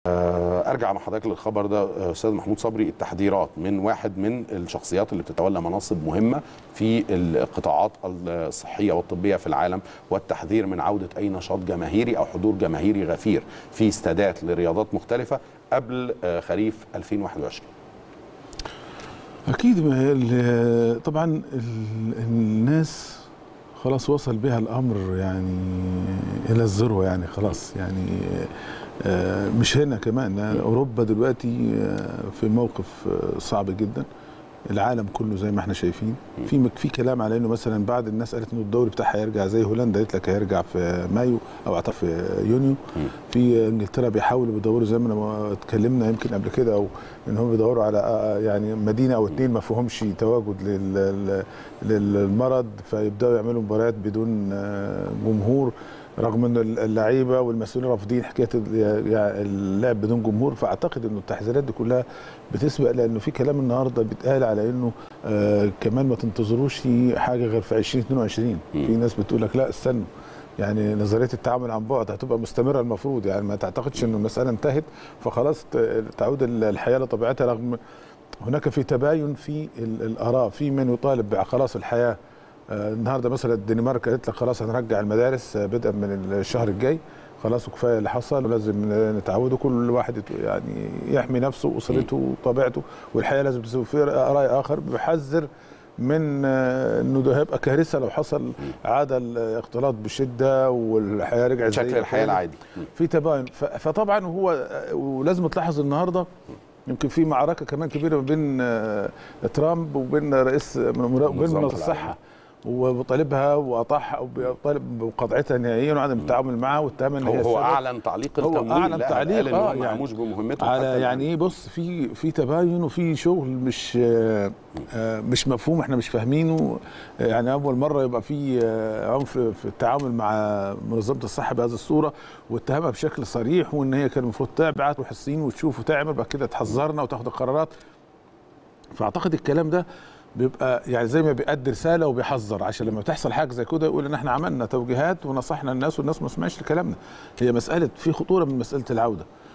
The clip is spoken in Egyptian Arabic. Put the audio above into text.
آه، ارجع مع حضرتك للخبر ده آه، استاذ محمود صبري التحذيرات من واحد من الشخصيات اللي بتتولى مناصب مهمه في القطاعات الصحيه والطبيه في العالم والتحذير من عوده اي نشاط جماهيري او حضور جماهيري غفير في استادات لرياضات مختلفه قبل آه، خريف 2021 اكيد ما هي ال- طبعا ال- الناس خلاص وصل بها الامر يعني الى الذروه يعني خلاص يعني آه، مش هنا كمان آه، اوروبا دلوقتي آه، في موقف آه، صعب جدا العالم كله زي ما احنا شايفين في مك- في كلام على انه مثلا بعد الناس قالت انه الدوري بتاعها هيرجع زي هولندا قالت لك هيرجع في مايو او اعتقد في يونيو في انجلترا بيحاولوا بيدوروا زي ما ما اتكلمنا يمكن قبل كده او ان هم بيدوروا على آه، يعني مدينه او اتنين ما فيهمش تواجد لل- لل- للمرض فيبداوا يعملوا مباريات بدون آه، جمهور رغم ان اللعيبه والمسؤولين رافضين حكايه ال- يعني اللعب بدون جمهور فاعتقد انه التحذيرات دي كلها بتسبق لانه في كلام النهارده بيتقال على انه آه كمان ما تنتظروش حاجه غير في 2022 في ناس بتقول لك لا استنوا يعني نظريه التعامل عن بعد هتبقى مستمره المفروض يعني ما تعتقدش انه المساله انتهت فخلاص ت- تعود الحياه لطبيعتها رغم هناك في تباين في ال- الاراء في من يطالب بخلاص الحياه آه، النهارده مثلا الدنمارك قالت لك خلاص هنرجع المدارس آه، بدءا من الشهر الجاي خلاص وكفايه اللي حصل ولازم نتعود كل واحد يت- يعني يحمي نفسه واسرته وطبيعته والحياه لازم تسوي في راي اخر بيحذر من آه، انه ده هيبقى كارثه لو حصل عاد الاختلاط بشده والحياه رجعت زي شكل الحياه الأول. العادي في تباين ف- فطبعا هو ولازم تلاحظ النهارده يمكن في معركه كمان كبيره ما بين آه، ترامب وبين رئيس وبين منظمة منظمه العالم. الصحه وبطالبها وأطاحها وبيطالب بقطعتها نهائيا وعدم التعامل معها والتهم ان هو هي هو السبب. اعلن تعليق هو التمويل أعلن لها، تعليق، قال ان آه، هو ما يعني قاموش بمهمتهم على حتى يعني ايه بص في في تباين وفي شغل مش آه، آه، مش مفهوم احنا مش فاهمينه آه، يعني اول مره يبقى في آه، عنف في التعامل مع منظمه الصحه بهذه الصوره واتهمها بشكل صريح وان هي كان المفروض تبعت تروح الصين وتشوف وتعمل بعد كده تحذرنا وتاخد القرارات فاعتقد الكلام ده بيبقى يعني زي ما بيأدي رساله وبيحذر عشان لما تحصل حاجه زي كده يقول ان احنا عملنا توجيهات ونصحنا الناس والناس ما سمعش لكلامنا هي مساله في خطوره من مساله العوده